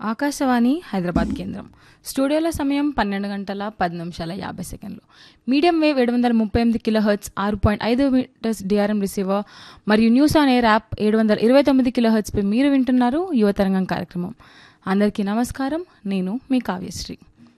ఆకాశవాణి హైదరాబాద్ కేంద్రం స్టూడియోలో సమయం పన్నెండు గంటల పది నిమిషాల యాభై సెకండ్లు మీడియం వేవ్ ఏడు వందల ముప్పై ఎనిమిది కిలో హెర్ట్స్ ఆరు పాయింట్ ఐదు మీటర్స్ డిఆర్ఎం రిసీవర్ మరియు న్యూస్ ఆన్ ఎయిర్ యాప్ ఏడు వందల ఇరవై తొమ్మిది కిలో హెర్ట్స్పై మీరు వింటున్నారు యువతరంగం కార్యక్రమం అందరికీ నమస్కారం నేను మీ కావ్యశ్రీ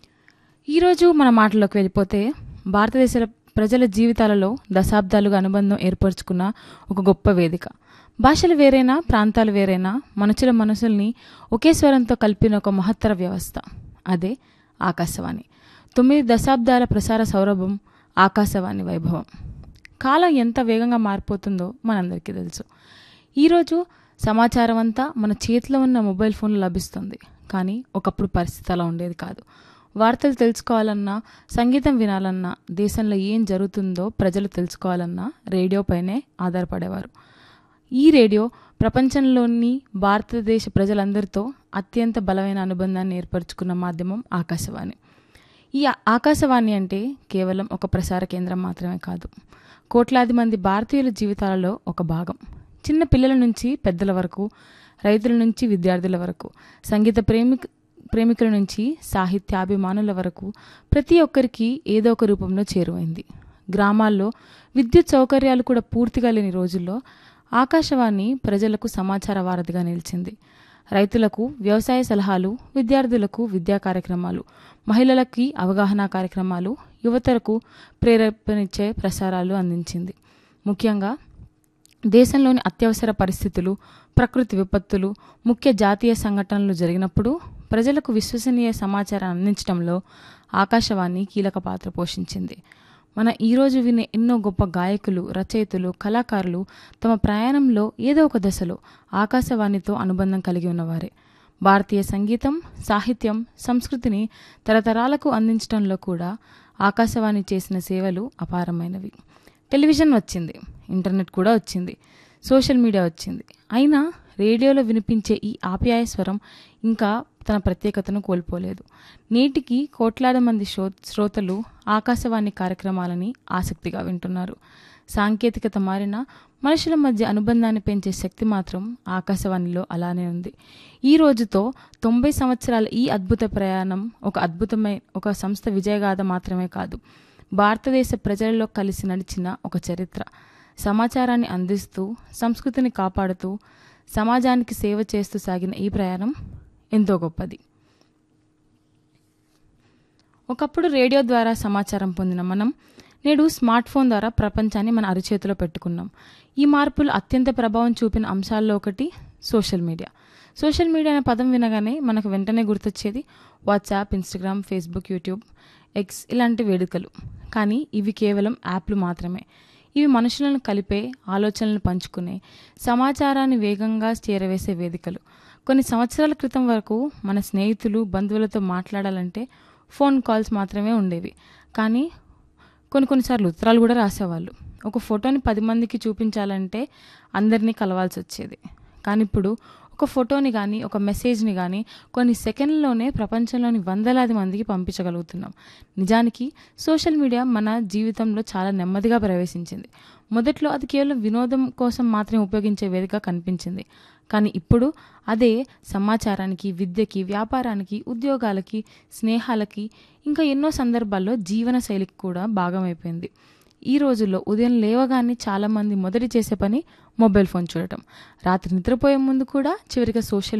ఈరోజు మన మాటల్లోకి వెళ్ళిపోతే భారతదేశ ప్రజల జీవితాలలో దశాబ్దాలుగా అనుబంధం ఏర్పరచుకున్న ఒక గొప్ప వేదిక భాషలు వేరైనా ప్రాంతాలు వేరైనా మనుషుల మనసుల్ని ఒకే స్వరంతో కలిపిన ఒక మహత్తర వ్యవస్థ అదే ఆకాశవాణి తొమ్మిది దశాబ్దాల ప్రసార సౌరభం ఆకాశవాణి వైభవం కాలం ఎంత వేగంగా మారిపోతుందో మనందరికీ తెలుసు ఈరోజు సమాచారం అంతా మన చేతిలో ఉన్న మొబైల్ ఫోన్లో లభిస్తుంది కానీ ఒకప్పుడు పరిస్థితి అలా ఉండేది కాదు వార్తలు తెలుసుకోవాలన్నా సంగీతం వినాలన్నా దేశంలో ఏం జరుగుతుందో ప్రజలు తెలుసుకోవాలన్నా రేడియో పైనే ఆధారపడేవారు ఈ రేడియో ప్రపంచంలోని భారతదేశ ప్రజలందరితో అత్యంత బలమైన అనుబంధాన్ని ఏర్పరచుకున్న మాధ్యమం ఆకాశవాణి ఈ ఆకాశవాణి అంటే కేవలం ఒక ప్రసార కేంద్రం మాత్రమే కాదు కోట్లాది మంది భారతీయుల జీవితాలలో ఒక భాగం చిన్న పిల్లల నుంచి పెద్దల వరకు రైతుల నుంచి విద్యార్థుల వరకు సంగీత ప్రేమిక ప్రేమికుల నుంచి సాహిత్యాభిమానుల వరకు ప్రతి ఒక్కరికి ఏదో ఒక రూపంలో చేరువైంది గ్రామాల్లో విద్యుత్ సౌకర్యాలు కూడా పూర్తిగా లేని రోజుల్లో ఆకాశవాణి ప్రజలకు సమాచార వారధిగా నిలిచింది రైతులకు వ్యవసాయ సలహాలు విద్యార్థులకు విద్యా కార్యక్రమాలు మహిళలకి అవగాహన కార్యక్రమాలు యువతరకు ప్రేరేపణిచ్చే ప్రసారాలు అందించింది ముఖ్యంగా దేశంలోని అత్యవసర పరిస్థితులు ప్రకృతి విపత్తులు ముఖ్య జాతీయ సంఘటనలు జరిగినప్పుడు ప్రజలకు విశ్వసనీయ సమాచారం అందించడంలో ఆకాశవాణి కీలక పాత్ర పోషించింది మన ఈరోజు వినే ఎన్నో గొప్ప గాయకులు రచయితలు కళాకారులు తమ ప్రయాణంలో ఏదో ఒక దశలో ఆకాశవాణితో అనుబంధం కలిగి ఉన్నవారే భారతీయ సంగీతం సాహిత్యం సంస్కృతిని తరతరాలకు అందించడంలో కూడా ఆకాశవాణి చేసిన సేవలు అపారమైనవి టెలివిజన్ వచ్చింది ఇంటర్నెట్ కూడా వచ్చింది సోషల్ మీడియా వచ్చింది అయినా రేడియోలో వినిపించే ఈ ఆప్యాయ స్వరం ఇంకా తన ప్రత్యేకతను కోల్పోలేదు నేటికి కోట్లాది మంది శ్రో శ్రోతలు ఆకాశవాణి కార్యక్రమాలని ఆసక్తిగా వింటున్నారు సాంకేతికత మారినా మనుషుల మధ్య అనుబంధాన్ని పెంచే శక్తి మాత్రం ఆకాశవాణిలో అలానే ఉంది ఈ రోజుతో తొంభై సంవత్సరాల ఈ అద్భుత ప్రయాణం ఒక అద్భుతమైన ఒక సంస్థ విజయగాథ మాత్రమే కాదు భారతదేశ ప్రజలలో కలిసి నడిచిన ఒక చరిత్ర సమాచారాన్ని అందిస్తూ సంస్కృతిని కాపాడుతూ సమాజానికి సేవ చేస్తూ సాగిన ఈ ప్రయాణం ఎంతో గొప్పది ఒకప్పుడు రేడియో ద్వారా సమాచారం పొందిన మనం నేడు స్మార్ట్ ఫోన్ ద్వారా ప్రపంచాన్ని మన అరిచేతిలో పెట్టుకున్నాం ఈ మార్పులు అత్యంత ప్రభావం చూపిన అంశాల్లో ఒకటి సోషల్ మీడియా సోషల్ మీడియా అనే పదం వినగానే మనకు వెంటనే గుర్తొచ్చేది WhatsApp Instagram Facebook YouTube X ఇలాంటి వేడుకలు కానీ ఇవి కేవలం యాప్లు మాత్రమే ఇవి మనుషులను కలిపే ఆలోచనలను పంచుకునే సమాచారాన్ని వేగంగా చేరవేసే వేదికలు కొన్ని సంవత్సరాల క్రితం వరకు మన స్నేహితులు బంధువులతో మాట్లాడాలంటే ఫోన్ కాల్స్ మాత్రమే ఉండేవి కానీ కొన్ని కొన్నిసార్లు ఉత్తరాలు కూడా రాసేవాళ్ళు ఒక ఫోటోని పది మందికి చూపించాలంటే అందరినీ కలవాల్సి వచ్చేది కానీ ఇప్పుడు ఒక ఫోటోని కానీ ఒక మెసేజ్ని కానీ కొన్ని సెకండ్లోనే ప్రపంచంలోని వందలాది మందికి పంపించగలుగుతున్నాం నిజానికి సోషల్ మీడియా మన జీవితంలో చాలా నెమ్మదిగా ప్రవేశించింది మొదట్లో అది కేవలం వినోదం కోసం మాత్రమే ఉపయోగించే వేదిక కనిపించింది కానీ ఇప్పుడు అదే సమాచారానికి విద్యకి వ్యాపారానికి ఉద్యోగాలకి స్నేహాలకి ఇంకా ఎన్నో సందర్భాల్లో జీవన శైలికి కూడా భాగమైపోయింది ఈ రోజుల్లో ఉదయం లేవగానే చాలామంది మొదటి చేసే పని మొబైల్ ఫోన్ చూడటం రాత్రి నిద్రపోయే ముందు కూడా చివరిగా సోషల్